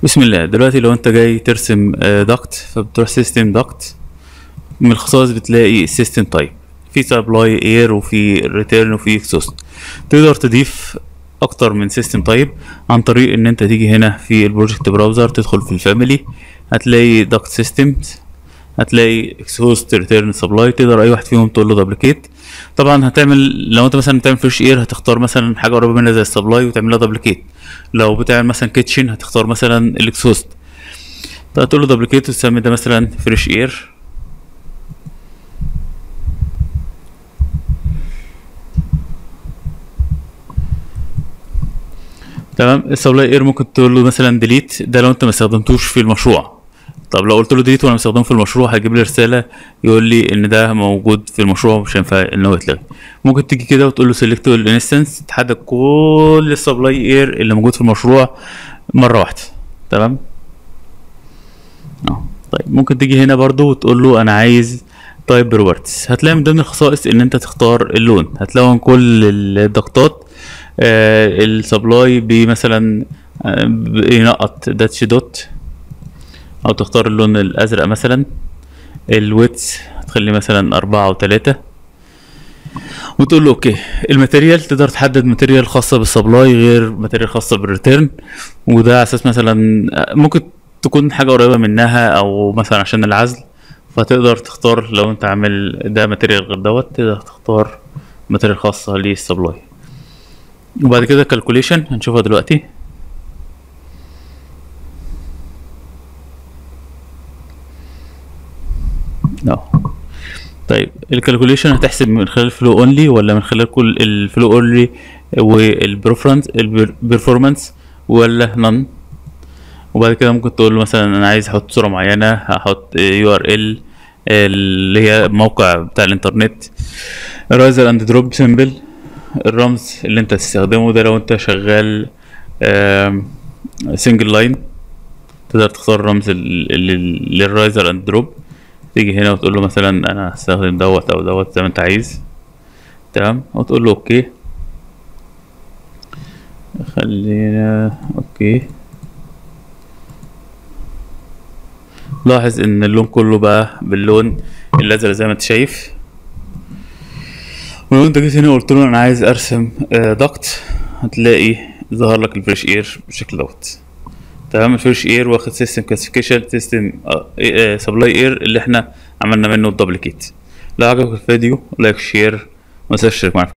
بسم الله دلوقتي لو انت جاي ترسم دكت فبتروح سيستم دكت من الخصائص بتلاقي السيستم تايب في سبلاي اير وفي ريتيرن وفي اكسوست تقدر تضيف اكتر من سيستم تايب عن طريق ان انت تيجي هنا في البروجكت براوزر تدخل في الفاميلي هتلاقي دكت سيستمز هتلاقي اكسوست ريتيرن سبلاي تقدر اي واحد فيهم تقول له دبليكيت طبعا هتعمل لو انت مثلا بتعمل فريش اير هتختار مثلا حاجه قريبه منها زي السبلاي وتعملها دبليكيت لو بتعمل مثلا كيتشن هتختار مثلا الاكسوست تقول له دبليكيت وتسمي ده مثلا فريش اير تمام السبلاي اير ممكن تقول له مثلا ديليت ده لو انت ما استخدمتوش في المشروع طب لو قلت له ديليت وانا مستخدمه في المشروع هيجيب لي رساله يقول لي ان ده موجود في المشروع مش هينفع ان هو يتلغي ممكن تيجي كده وتقول له سيلكت الانستنس تحدد كل السبلاي اير اللي موجود في المشروع مره واحده تمام اه طيب ممكن تيجي هنا برضو وتقول له انا عايز تايب بروبرتيز هتلاقي من ضمن الخصائص ان انت تختار اللون هتلاقي كل الضغطات آه السبلاي بمثلا آه ينقط داتش دوت او تختار اللون الازرق مثلا الويتس هتخلي مثلا اربعة وتلاتة وتقول له اوكي الماتيريال تقدر تحدد ماتيريال خاصة بالسبلاي غير ماتيريال خاصة بالريتيرن وده على اساس مثلا ممكن تكون حاجة قريبة منها او مثلا عشان العزل فتقدر تختار لو انت عامل ده ماتيريال غير دوت تقدر تختار ماتيريال خاصة للسبلاي وبعد كده كالكوليشن هنشوفها دلوقتي اه طيب الكالكوليشن هتحسب من خلال فلو اونلي ولا من خلال كل الفلو اونلي والبرفرنس البرفورمانس ولا نون وبعد كده ممكن تقول له مثلا انا عايز احط صوره معينه هحط يو ار ال اللي هي الموقع بتاع الانترنت رايزر اند دروب سيمبل الرمز اللي انت تستخدمه ده لو انت شغال سنجل لاين تقدر تختار الرمز للرايزر اند دروب تيجي هنا وتقول له مثلا انا هستخدم دوت او دوت زي ما انت عايز تمام وتقول له اوكي خلينا اوكي لاحظ ان اللون كله بقى باللون الازرق زي ما انت شايف ولو انت جيت هنا وقلت له انا عايز ارسم ضغط هتلاقي ظهر لك الفريش اير بالشكل دوت تمام الفريش اير واخد سيستم كلاسيفيكيشن سيستم سبلاي اير اللي احنا عملنا منه الدبليكيت لو عجبك الفيديو لايك شير ما تنساش تشترك معانا